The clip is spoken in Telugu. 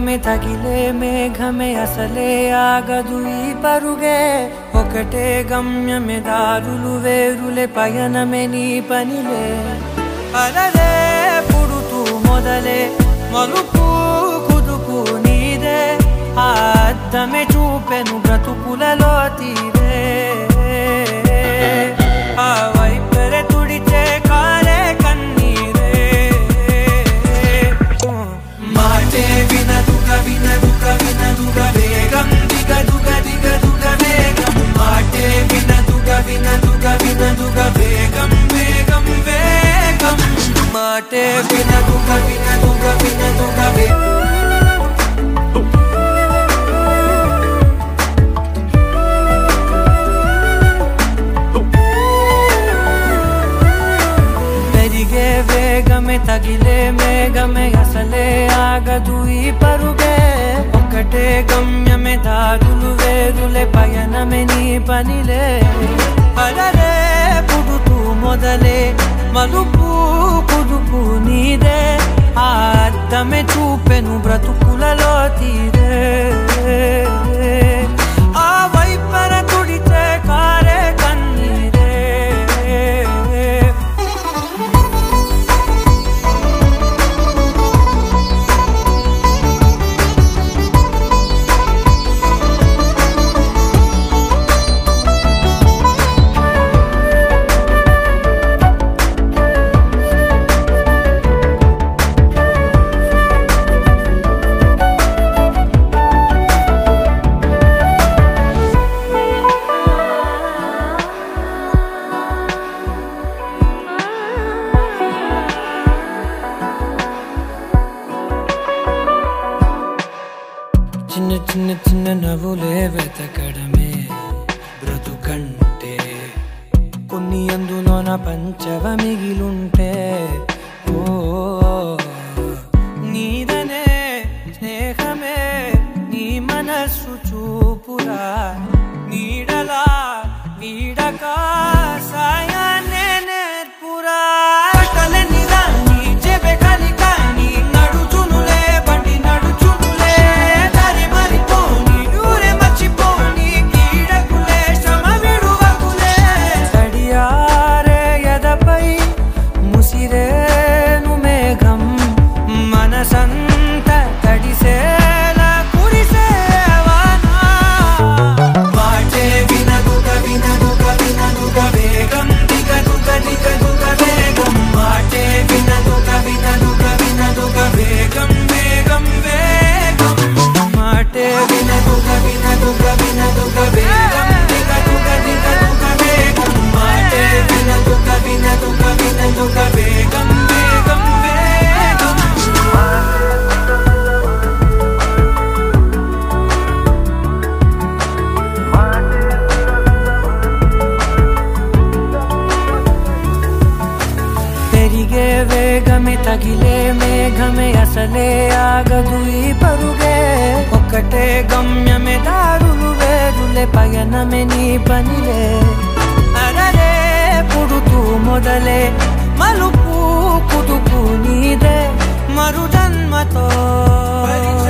వేగమే తగిలే మేఘమే అసలే ఆగదు ఈ పరుగే ఒకటే గమ్యమే దారులు వేరులే పయనమే నీ పనిలే అలలే పుడుతూ మొదలే మలుపు కుదుపు నీదే ఆ అద్దమే చూపెను బ్రతుకులలో తీరే ఆ వైపరే తుడిచే కాలే కన్నీరే మాటే వినదుగ వినదుగ వినదుగ వేగం దిగ దుగ దిగ దుగ వేగం మాటే వినదుగ వినదుగ వినదుగ వేగం వేగం వేగం మాటే వినదుగ వినదుగ వినదుగ వేగం పెరిగే వేగమే తగిలే మేఘమే అసలే ఆగదు ఈ పరుగే ఒకటే గమ్యమే దారులు వేరులే పయనమే నీ పనిలే అలలే పుడుతూ మొదలే మలుపు కుదుపు నీదే ఆ అద్దమే చూపెను బ్రతుకులలో తీరే ఆ వైపర తుడిచే కారే కన్నీరే చిన్న చిన్న చిన్న నవ్వులే వెతకడమే బ్రతుకంటే కొన్ని అందులోన పంచవ మిగిలుంటే ఓ నీదనే స్నేహమే నీ మనస్సు చూపురా నీడలా వీడక సాయాన్నే నేర్పురా కట్టలని రాని చెబె కలికాని నడుచునులే బండి నడుచునులే దారి మరిపోని ఊరే మర్చిపోని కీడకులే శ్రమ విడువకులే తడియారే ఎదపై ముసిరేను మేఘం మనసంత తడిసేలా కురిసేవానా మాటే వినదుగ వినదుగ వినదుగ వేగం దిగదుగ దిగదుగ వేగం మాటే వినదుగ వినదుగ వినదుగ వేగం వేగం వేగం మాటే వినదుగ వినదుగ వినదుగ వేగం దిగదుగ దిగదుగ వేగం మాటే వినదుగ వినదుగ వినదుగ వేగం వేగం వేగం పెరిగే వేగమే తగిలే మేఘమే అసలే ఆగదు ఈ పరుగే ఒక్కటే గమ్యమే దారులు వేరులే పయనమే నీ పనిలే అరరే పుడుతూ మొదలే మలుపు కుదుపు నీదే మరు జన్మతో